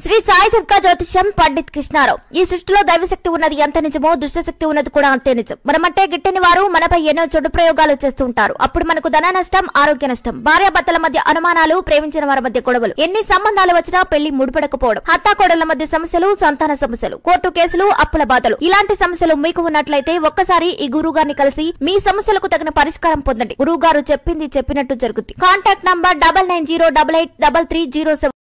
శ్రీ సాయి దుర్గా జ్యోతిష్యం పండిత్ కృష్ణారావు ఈ సృష్టిలో దైవశక్తి ఉన్నది ఎంత నిజమో దుష్టశక్తి ఉన్నది కూడా అంతే నిజం మనమంటే గిట్టని వారు మనపై ఎన్నో చెడు ప్రయోగాలు చేస్తూ ఉంటారు అప్పుడు మనకు ధన నష్టం ఆరోగ్య నష్టం భార్యాభర్తల మధ్య అనుమానాలు ప్రేమించిన వారి మధ్య గొడవలు ఎన్ని సంబంధాలు వచ్చినా పెళ్లి ముడిపడకపోవడం హత్తాకోడళ్ల మధ్య సమస్యలు సంతాన సమస్యలు కోర్టు కేసులు అప్పుల బాధలు ఇలాంటి సమస్యలు మీకు ఉన్నట్లయితే ఒక్కసారి ఈ గురువు గారిని కలిసి మీ సమస్యలకు తగిన పరిష్కారం పొందండి గురువు గారు చెప్పింది చెప్పినట్టు జరుగుతుంది contact number double nine zero double eight double three zero seven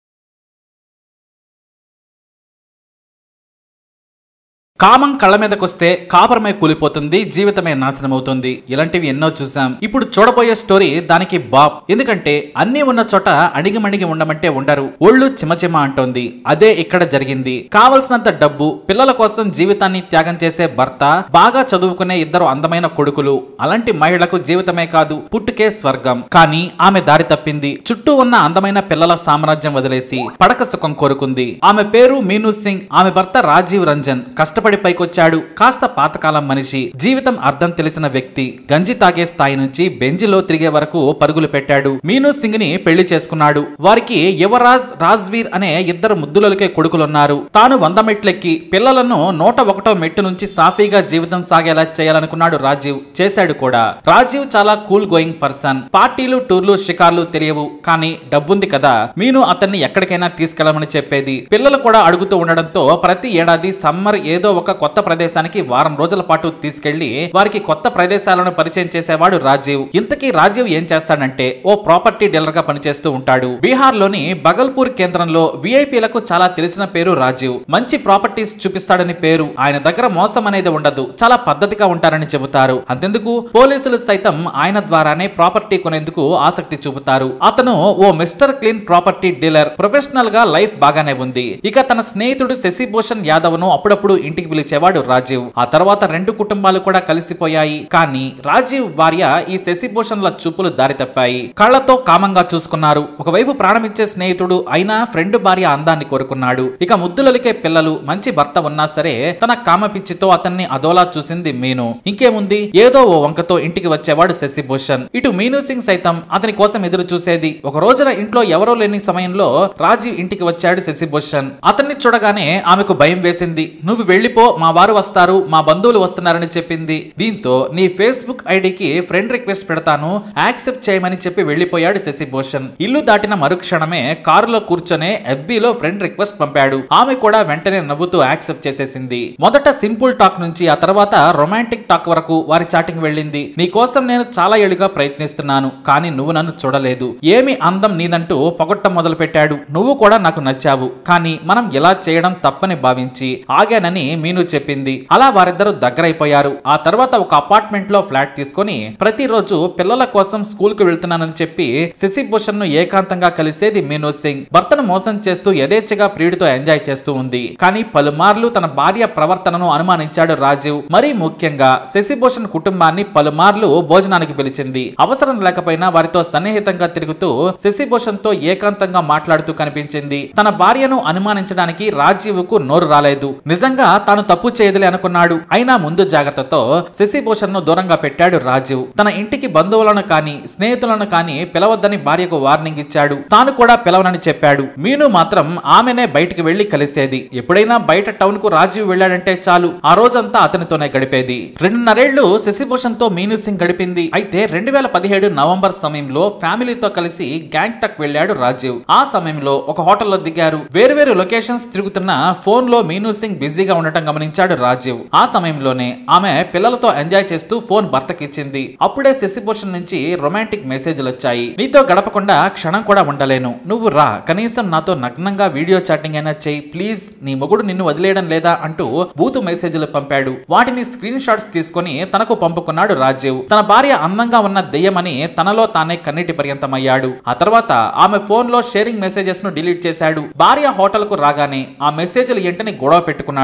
కామం కళ్ళ మీదకొస్తే కాపురమే కూలిపోతుంది జీవితమే నాశనం అవుతుంది ఇలాంటివి ఎన్నో చూసాం ఇప్పుడు చూడబోయే స్టోరీ దానికి బాబ్ ఎందుకంటే అన్ని ఉన్న చోట అణిగిమణిగి ఉండమంటే ఉండరు ఒళ్ళు చిమచిమ అంటోంది అదే ఇక్కడ జరిగింది కావలసినంత డబ్బు పిల్లల కోసం జీవితాన్ని త్యాగం చేసే భర్త బాగా చదువుకునే ఇద్దరు అందమైన కొడుకులు అలాంటి మహిళకు జీవితమే కాదు పుట్టుకే స్వర్గం కానీ ఆమె దారి తప్పింది చుట్టూ ఉన్న అందమైన పిల్లల సామ్రాజ్యం వదిలేసి పడక సుఖం కోరుకుంది ఆమె పేరు మీనూ సింగ్ ఆమె భర్త రాజీవ్ రంజన్ కష్టపడి పైకొచ్చాడు కాస్త పాతకాలం మనిషి జీవితం అర్థం తెలిసిన వ్యక్తి గంజి తాగే స్థాయి నుంచి బెంజిలో తిరిగే వరకు పరుగులు పెట్టాడు మీనూ సింగ్ ని పెళ్లి చేసుకున్నాడు వారికి యువరాజ్ రాజ్వీర్ అనే ఇద్దరు ముద్దులకే కొడుకులున్నారు తాను వంద మెట్లెక్కి పిల్లలను నూట ఒకటో మెట్టు నుంచి సాఫీగా జీవితం సాగేలా చేయాలనుకున్నాడు రాజీవ్ చేశాడు కూడా రాజీవ్ చాలా కూల్ గోయింగ్ పర్సన్ పార్టీలు టూర్లు షికార్లు తెలియవు కానీ డబ్బుంది కదా మీను అతన్ని ఎక్కడికైనా తీసుకెళ్లమని చెప్పేది పిల్లలు కూడా అడుగుతూ ఉండడంతో ప్రతి ఏడాది సమ్మర్ ఏదో ఒక కొత్త ప్రదేశానికి వారం రోజుల పాటు తీసుకెళ్లి వారికి కొత్త ప్రదేశాలను పరిచయం చేసేవాడు రాజీవ్ ఇంతకీ రాజీవ్ ఏం చేస్తాడంటే ఓ ప్రాపర్టీ డీలర్ గా పనిచేస్తూ ఉంటాడు బీహార్ లోని బగల్పూర్ కేంద్రంలో విఐపీలకు చాలా తెలిసిన పేరు రాజీవ్ మంచి ప్రాపర్టీస్ చూపిస్తాడని పేరు ఆయన దగ్గర మోసం అనేది ఉండదు చాలా పద్ధతిగా ఉంటారని చెబుతారు అంతెందుకు పోలీసులు సైతం ఆయన ద్వారానే ప్రాపర్టీ కొనేందుకు ఆసక్తి చూపుతారు అతను ఓ mister clean property dealer professional గా లైఫ్ బాగానే ఉంది ఇక తన స్నేహితుడు శశిభూషణ్ యాదవ్ ను అప్పుడప్పుడు ఇంటికి పిలిచేవాడు రాజీవ్ ఆ తర్వాత రెండు కుటుంబాలు కూడా కలిసిపోయాయి కానీ రాజీవ్ భార్య ఈ శశిభూషణ్ల చూపులు దారి తప్పాయి కళ్ళతో కామంగా చూసుకున్నారు ఒకవైపు ప్రాణమిచ్చే స్నేహితుడు అయినా ఫ్రెండ్ భార్య అందాన్ని కోరుకున్నాడు ఇక ముద్దులలికే పిల్లలు మంచి భర్త ఉన్నా సరే తన కామ పిచ్చితో అతన్ని అదోలా చూసింది మీను ఇంకేముంది ఏదో ఓ వంకతో ఇంటికి వచ్చేవాడు శశిభూషణ్ ఇటు మీను సింగ్ సైతం అతని కోసం ఎదురు చూసేది ఒక రోజున ఇంట్లో ఎవరో లేని సమయంలో రాజీవ్ ఇంటికి వచ్చాడు శశిభూషణ్ అతన్ని చూడగానే ఆమెకు భయం వేసింది నువ్వు వెళ్ళిపో మా వారు వస్తారు మా బంధువులు వస్తున్నారని చెప్పింది దీంతో నీ ఫేస్బుక్ ఐడికి ఫ్రెండ్ రిక్వెస్ట్ పెడతాను యాక్సెప్ట్ చేయమని చెప్పి వెళ్లిపోయాడు శశిభూషణ్ ఇల్లు దాటిన మరుక్షణమే కారులో కూర్చొనే ఎఫ్బీలో ఫ్రెండ్ రిక్వెస్ట్ పంపాడు ఆమె కూడా వెంటనే నవ్వుతూ యాక్సెప్ట్ చేసేసింది మొదట సింపుల్ టాక్ నుంచి ఆ తర్వాత రొమాంటిక్ టాక్ వరకు వారి చాటింగ్ వెళ్ళింది నీ కోసం నేను చాలా ఏళ్లుగా ప్రయత్నిస్తున్నాను కానీ నువ్వు నన్ను చూడలేదు ఏమి అందం నీదంటూ పొగట్ట మొదలు పెట్టాడు నువ్వు కూడా నాకు నచ్చావు కానీ మనం ఇలా చేయడం తప్పని భావించి ఆగానని మీను చెప్పింది అలా వారిద్దరూ దగ్గరైపోయారు ఆ తర్వాత ఒక అపార్ట్మెంట్ లో ఫ్లాట్ తీసుకొని ప్రతిరోజు పిల్లల కోసం స్కూల్ కు వెళ్తున్నానని చెప్పి శశిభూషణ్ ను ఏకాంతంగా కలిసేది మీను సింగ్ భర్తను మోసం చేస్తూ యథేచ్ఛగా ప్రియుడితో ఎంజాయ్ చేస్తూ ఉంది కానీ పలుమార్లు తన భార్య ప్రవర్తనను అనుమానించాడు రాజీవ్ మరీ ముఖ్యంగా శశిభూషణ్ కుటుంబాన్ని పలుమార్లు భోజనానికి పిలిచింది అవసరం లేకపోయినా వారితో సన్నిహితంగా తిరుగుతూ శశిభూషణ్ తో ఏకాంతంగా మాట్లాడుతూ కనిపించింది తన భార్యను అనుమానించడానికి రాజీవ్ కు నోరు రాలేదు నిజంగా తాను తప్పు చేయదులే అనుకున్నాడు అయినా ముందు జాగ్రత్తతో శశిభూషణ్ ను దూరంగా పెట్టాడు రాజీవ్ తన ఇంటికి బంధువులను కానీ స్నేహితులను కానీ పిలవద్దని భార్యకు వార్నింగ్ ఇచ్చాడు తాను కూడా పిలవనని చెప్పాడు మీను మాత్రం ఆమెనే బయటికి వెళ్లి కలిసేది ఎప్పుడైనా బయట టౌన్ కు రాజీవ్ వెళ్ళాడంటే చాలు ఆ రోజంతా అతనితోనే గడిపేది రెండున్నరేళ్లు శశిభూషణ్ తో మీను సింగ్ గడిపింది అయితే రెండు వేల పదిహేడు నవంబర్ సమయంలో ఫ్యామిలీతో కలిసి గ్యాంగ్టక్ వెళ్ళాడు రాజీవ్ ఆ సమయంలో ఒక హోటల్లో దిగారు వేరువేరు లొకేషన్స్ తిరుగుతున్న ఫోన్ లో మీను సింగ్ బిజీగా ఉండటం గమనించాడు రాజీవ్ ఆ సమయంలోనే ఆమె పిల్లలతో ఎంజాయ్ చేస్తూ ఫోన్ భర్తకిచ్చింది అప్పుడే శశిభూషణ్ నుంచి రొమాంటిక్ మెసేజ్లు వచ్చాయి నీతో గడపకుండా క్షణం కూడా ఉండలేను నువ్వు రా కనీసం నాతో నగ్నంగా వీడియో చాటింగ్ అయినా చెయ్యి ప్లీజ్ నీ మొగుడు నిన్ను వదిలేయడం లేదా అంటూ బూతు మెసేజ్లు పంపాడు వాటిని స్క్రీన్ షాట్స్ తీసుకొని తనకు పంపుకున్నాడు రాజీవ్ తన భార్య అందంగా ఉన్న దెయ్యమని తనలో తానే కన్నీటి పర్యంతమయ్యాడు ఆ తర్వాత ఆమె ఫోన్ లో షేరింగ్ మెసేజెస్ ను డిలీట్ చేశాడు భార్య హోటల్ కు రాగానే ఆ మెసేజ్లు ఏంటని గొడవ పెట్టుకున్నాడు పిల్లల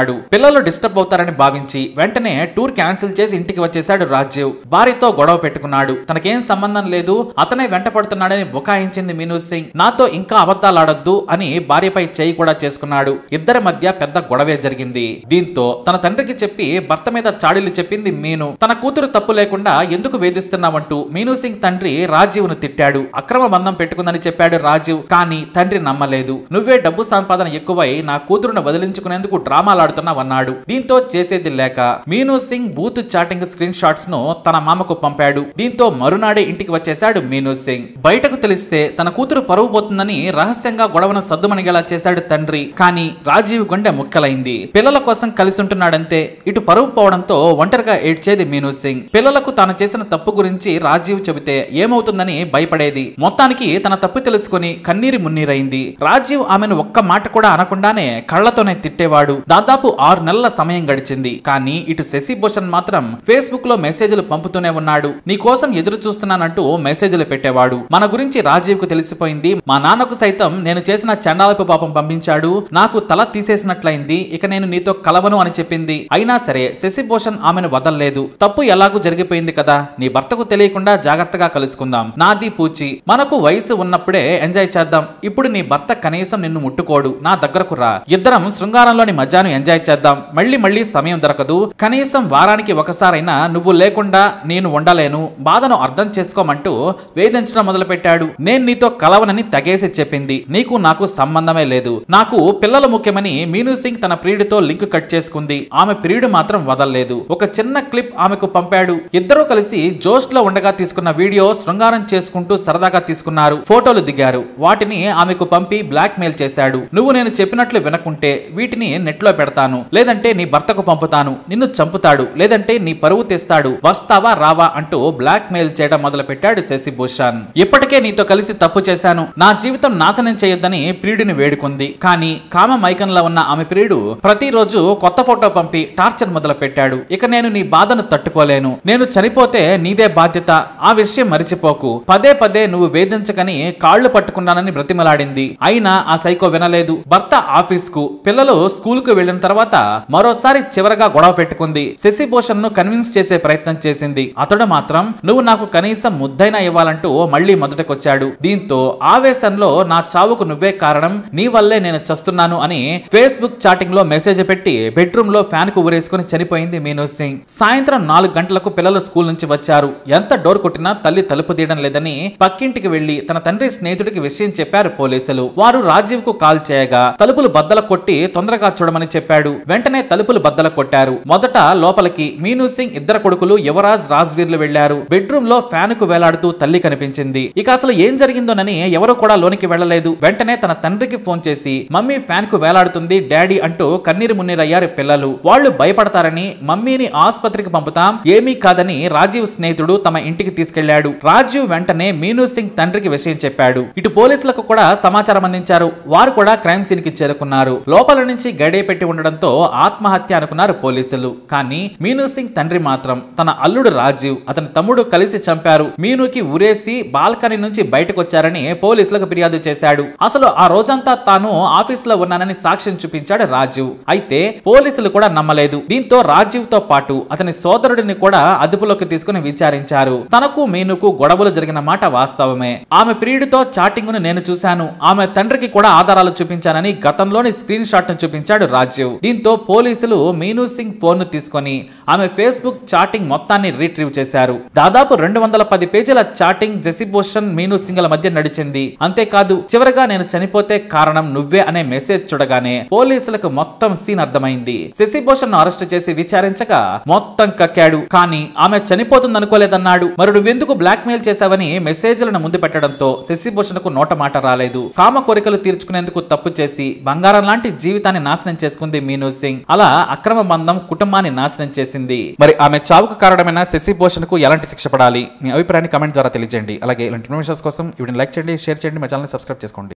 పిల్లలు డిస్టర్బ్ అవుతారని భావించి వెంటనే టూర్ క్యాన్సిల్ చేసి ఇంటికి వచ్చేశాడు రాజీవ్ భార్యతో గొడవ పెట్టుకున్నాడు తనకేం సంబంధం లేదు అతనే వెంట పడుతున్నాడని బుకాయించింది మీనూ సింగ్ నాతో ఇంకా అబద్ధాలు ఆడొద్దు అని భార్యపై చేయి కూడా చేసుకున్నాడు ఇద్దరి మధ్య పెద్ద గొడవే జరిగింది దీంతో తన తండ్రికి చెప్పి భర్త మీద చాడీలు చెప్పింది మీను తన కూతురు తప్పు లేకుండా ఎందుకు వేధిస్తున్నావంటూ మీనూ సింగ్ తండ్రి రాజీవ్ ను తిట్టాడు అక్రమ బంధం పెట్టుకుందని చెప్పాడు రాజీవ్ కానీ తండ్రి నమ్మలేదు నువ్వే డబ్బు సంపాదన ఎక్కువై నా కూతురును వదిలించుకునేందుకు డ్రామాలాడుతున్నావన్నాడు దీంతో చేసేది లేక మీనూ సింగ్ బూత్ చాటింగ్ స్క్రీన్ షాట్స్ ను తన మామకు పంపాడు దీంతో మరునాడే ఇంటికి వచ్చేశాడు మీనూ సింగ్ బయటకు తెలిస్తే తన కూతురు పరువు పోతుందని రహస్యంగా గొడవను సద్దుమణిగేలా చేశాడు తండ్రి కానీ రాజీవ్ గుండె ముక్కలైంది పిల్లల కోసం కలిసి ఉంటున్నాడంతే ఇటు పరువు పోవడంతో ఒంటరిగా ఏడ్చేది మీనూ సింగ్ పిల్లలకు తాను చేసిన తప్పు గురించి రాజీవ్ చెబితే ఏమవుతుందని భయపడేది మొత్తానికి తన తప్పు తెలుసుకుని కన్నీరి మున్నీరైంది రాజీవ్ ఆమెను ఒక్క మాట కూడా అనకుండానే కళ్ళతోనే తిట్టేవాడు దాదాపు ఆరు నెలల సమయం గడిచింది కానీ ఇటు శశి భూషణ్ మాత్రం ఫేస్బుక్ లో మెసేజ్లు పంపుతూనే ఉన్నాడు నీ కోసం ఎదురు చూస్తున్నానంటూ మెసేజ్లు పెట్టేవాడు మన గురించి రాజీవ్ కు తెలిసిపోయింది మా నాన్నకు సైతం నేను చేసిన చండాలపు పాపం పంపించాడు నాకు తల తీసేసినట్లయింది ఇక నేను నీతో కలవను అని చెప్పింది అయినా సరే శశి భూషణ్ ఆమెను వదల్లేదు తప్పు ఎలాగూ జరిగిపోయింది కదా నీ భర్తకు తెలియకుండా జాగ్రత్తగా కలుసుకుందాం నాది పూచి మనకు వయసు ఉన్నప్పుడే ఎంజాయ్ చేద్దాం ఇప్పుడు నీ భర్త కనీసం నిన్ను ముట్టుకోడు నా దగ్గరకు రా ఇద్దరం శృంగారంలోని మధ్యాహ్నం ఎంజాయ్ చేద్దాం మళ్ళీ మళ్ళీ సమయం దొరకదు కనీసం వారానికి ఒకసారైనా నువ్వు లేకుండా నేను ఉండలేను బాధను అర్థం చేసుకోమంటూ వేధించడం మొదలుపెట్టాడు నేను నీతో కలవనని తగేసి చెప్పింది నీకు నాకు సంబంధమే లేదు నాకు పిల్లలు ముఖ్యమని మీనూ సింగ్ తన ప్రియుడితో లింక్ కట్ చేసుకుంది ఆమె ప్రియుడు మాత్రం వదల్లేదు ఒక చిన్న క్లిప్ ఆమెకు పంపాడు ఇద్దరూ కలిసి జోష్ లో ఉండగా తీసుకున్న వీడియో శృంగారం చేసుకుంటూ సరదాగా తీసుకున్నారు ఫోటోలు దిగారు వాటిని ఆమెకు పంపి బ్లాక్ మెయిల్ చేశాడు నువ్వు నేను చెప్పినట్లు వినకుంటే వీటిని నెట్ లో పెడతాను లేదంటే నీ భర్తకు పంపుతాను నిన్ను చంపుతాడు లేదంటే నీ పరువు తెస్తాడు వస్తావా రావా అంటూ బ్లాక్ మెయిల్ చేయడం మొదలు పెట్టాడు శశి భూషణ్ ఇప్పటికే నీతో కలిసి తప్పు చేశాను నా జీవితం నాశనం చేయొద్దని ప్రియుడిని వేడుకుంది కానీ కామ మైకంలో ఉన్న ఆమె ప్రియుడు ప్రతిరోజు కొత్త ఫోటో పంపి టార్చర్ మొదలు పెట్టాడు ఇక నేను నీ బాధను తట్టుకోలేను నేను చనిపోతే నీదే బాధ్యత ఆ విషయం మరిచిపోకు పదే పదే నువ్వు వేధించకని కాళ్లు పట్టుకున్నానని బ్రతిమలాడింది అయినా ఆ సైకో వినలేదు భర్త ఆఫీస్ కు పిల్లలు స్కూల్ కు వెళ్లిన తర్వాత మరోసారి చివరగా గొడవ పెట్టుకుంది శశి భూషణ్ ను కన్విన్స్ చేసే ప్రయత్నం చేసింది అతడు మాత్రం నువ్వు నాకు కనీసం ముద్దైనా ఇవ్వాలంటూ మళ్ళీ మొదటకొచ్చాడు దీంతో ఆవేశంలో నా చావుకు నువ్వే కారణం నీ వల్లే నేను చస్తున్నాను అని ఫేస్బుక్ చాటింగ్ లో మెసేజ్ పెట్టి బెడ్రూమ్ లో ఫ్యాన్ కు ఊరేసుకుని చనిపోయింది మీనూ సింగ్ సాయంత్రం నాలుగు గంటలకు పిల్లలు స్కూల్ నుంచి వచ్చారు ఎంత డోర్ కొట్టినా తల్లి తలుపు తీయడం లేదని పక్కింటికి వెళ్లి తన తండ్రి స్నేహితుడికి విషయం చెప్పారు పోలీసులు వారు రాజీవ్ కు కాల్ చేయగా తలుపులు బద్దల కొట్టి తొందరగా చూడమని చెప్పాడు వెంటనే తలుపులు బద్దల కొట్టారు మొదట లోపలికి మీనూ సింగ్ ఇద్దరు కొడుకులు యువరాజ్ రాజ్వీర్లు వెళ్లారు బెడ్రూమ్ లో ఫ్యాన్ కు వేలాడుతూ తల్లి కనిపించింది ఇక అసలు ఏం జరిగిందోనని ఎవరు కూడా లోనికి వెళ్లలేదు వెంటనే తన తండ్రికి ఫోన్ చేసి మమ్మీ ఫ్యాన్ కు వేలాడుతుంది డాడీ అంటూ కన్నీరు మున్నీరయ్యారు పిల్లలు వాళ్ళు భయపడతారని మమ్మీని ఆసుపత్రికి పంపుతాం ఏమీ కాదని రాజీవ్ స్నేహితుడు తమ ఇంటికి తీసుకెళ్లాడు రాజీవ్ వెంటనే మీనూ సింగ్ తండ్రికి విషయం చెప్పాడు ఇటు పోలీసులకు కూడా సమాచారం అందించారు వారు కూడా క్రైమ్ సీన్ కి చేరుకున్నారు లోపల నుంచి గడే పెట్టి ఉండడంతో ఆత్మహత్య అనుకున్నారు పోలీసులు కానీ మీనూ సింగ్ తండ్రి మాత్రం తన అల్లుడు రాజీవ్ అతని తమ్ముడు కలిసి చంపారు మీనూకి ఉరేసి బాల్కనీ నుంచి బయటకు వచ్చారని పోలీసులకు ఫిర్యాదు చేశాడు అసలు ఆ రోజంతా తాను ఆఫీస్ లో ఉన్నానని సాక్ష్యం చూపించాడు రాజీవ్ అయితే పోలీసులు కూడా నమ్మలేదు దీంతో రాజీవ్ తో పాటు అతని సోదరుడిని కూడా అదుపులోకి తీసుకుని విచారించారు తనకు మీనుకు గొడవలు జరిగిన మాట వాస్తవమే ఆమె ప్రియుడితో చాటింగ్ ను నేను చూశాను ఆమె తండ్రికి కూడా ఆధారాలు చూపించానని గతంలోని స్క్రీన్ షాట్ ను చూపించాడు రాజీవ్ దీంతో పోలీసులు మీనూ సింగ్ ఫోన్ ను తీసుకొని ఆమె ఫేస్బుక్ చాటింగ్ మొత్తాన్ని రీట్రీవ్ చేశారు దాదాపు రెండు వందల పది పేజీల చాటింగ్ జెసిబోషన్ మీనూ సింగ్ల మధ్య నడిచింది అంతేకాదు చివరగా నేను చనిపోతే కారణం నువ్వే అనే మెసేజ్ చూడగానే పోలీసులకు మొత్తం సీన్ అర్థమైంది శశిభూషణ్ ను అరెస్ట్ చేసి విచారించగా మొత్తం కక్కాడు కానీ ఆమె చనిపోతుందనుకోలేదన్నాడు మరి నువ్వెందుకు బ్లాక్ మెయిల్ చేశావని మెసేజ్లను ముందు పెట్టడంతో శశిభూషణ్ కు నోట మాట రాలేదు కామ కోరికలు తీర్చుకునేందుకు తప్పు చేసి బంగారం లాంటి జీవితాన్ని నాశనం చేసుకుంది మీనూ సింగ్ అలా అక్రమ బంధం కుటుంబాన్ని నాశనం చేసింది మరి ఆమె చావుకు కారణమైన శశిభూషణ్ కు ఎలాంటి శిక్ష పడాలి మీ అభిప్రాయాన్ని కమెంట్ ద్వారా తెలియజేయండి అలాగే ఇలాంటి ఇన్ఫర్మేషన్స్ కోసం వీడిని లైక్ చేయండి షేర్ చేయండి మా ఛానల్ సబ్స్క్రైబ్ చేసుకోండి